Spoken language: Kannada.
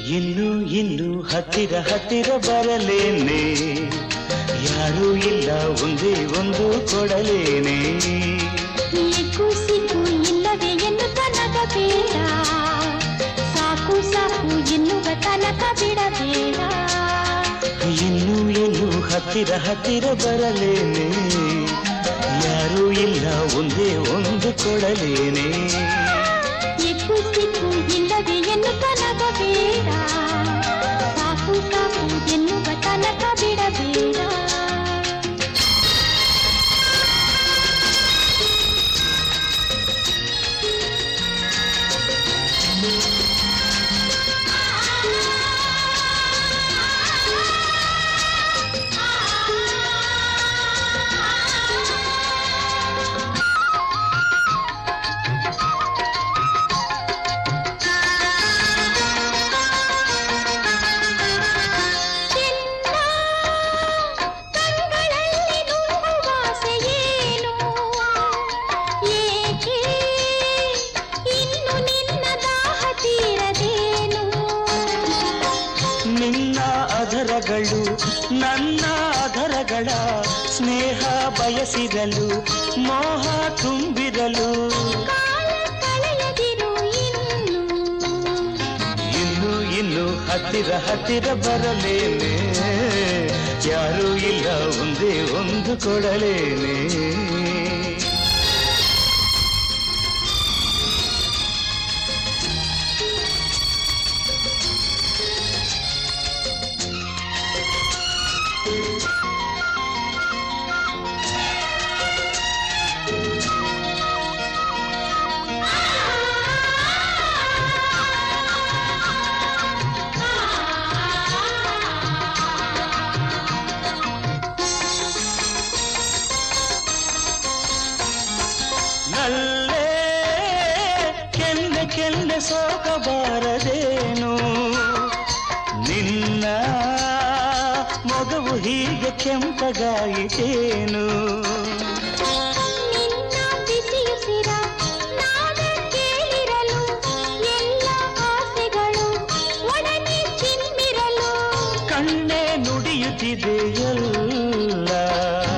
ಇನ್ನು ಇನ್ನು ಹತ್ತಿರ ಹತ್ತಿರ ಬರಲೇನೆ ಯಾರೂ ಇಲ್ಲ ಒಂದೇ ಒಂದು ಕೊಡಲೇನೆ ಎಕ್ಕು ಸಿಕ್ಕು ಇಲ್ಲವೇ ಎನ್ನುತ್ತ ನಗಬೇಡ ಸಾಕು ಸಾಕು ಎನ್ನುವ ತನಕ ಬಿಡಬೇಡ ಇನ್ನು ಇನ್ನು ಹತ್ತಿರ ಹತ್ತಿರ ಬರಲೇನೆ ಯಾರೂ ಇಲ್ಲ ಒಂದೇ ಒಂದು ಕೊಡಲೇನೆ ಎಕ್ಕು ಸಿಕ್ಕು ಇಲ್ಲವೇ ಎನ್ನುತ್ತ ನಗಬೇಡ ಸಾಕು ಸಾಕು ಎನ್ನುವ ತನಕ ಬಿಡಬೇಡ ಚಿನ್ನ ಕಣ್ಗಳಲ್ಲಿ ನುಂಗುವಾಸೆ ಏನು ಏಕೆ ಇನ್ನು ನಿನ್ನ ದಾಹ ತೀರದೇನು ನಿನ್ನ ಅಧರಗಳು ನನ್ನ ಅಧರಗಳ ಸ್ನೇಹ ಬಯಸಿರಲು ಮೋಹ ತುಂಬಿರಲು ಕಾಲ ಕಳೆಯದಿರು ಇನ್ನು ಇನ್ನು ಇನ್ನು ಹತ್ತಿರ ಹತ್ತಿರ ಬರಲೇನೆ ಯಾರೂ ಇಲ್ಲ ಒಂದೇ ಒಂದು ಕೊಡಲೇನೆ ನಲ್ಲೇ ಕೆನ್ನೆ ಕೆನ್ನೆ ಸೋಕಬಾರದೇನು ನಿನ್ನ ಮಗವು ಹೀಗೆ ಕೆಂಪಗಾಯಿತೇನು ನಿನ್ನ ಬಿಸಿಯುಸಿರ ನಾದ ಕೇಳಿರಲು ಎಲ್ಲ ಆಸೆಗಳು ಒಡನೆ ಚಿಮ್ಮಿರಲು ಕಣ್ಣೆ ನುಡಿಯುತ್ತಿದೆಯಲ್ಲ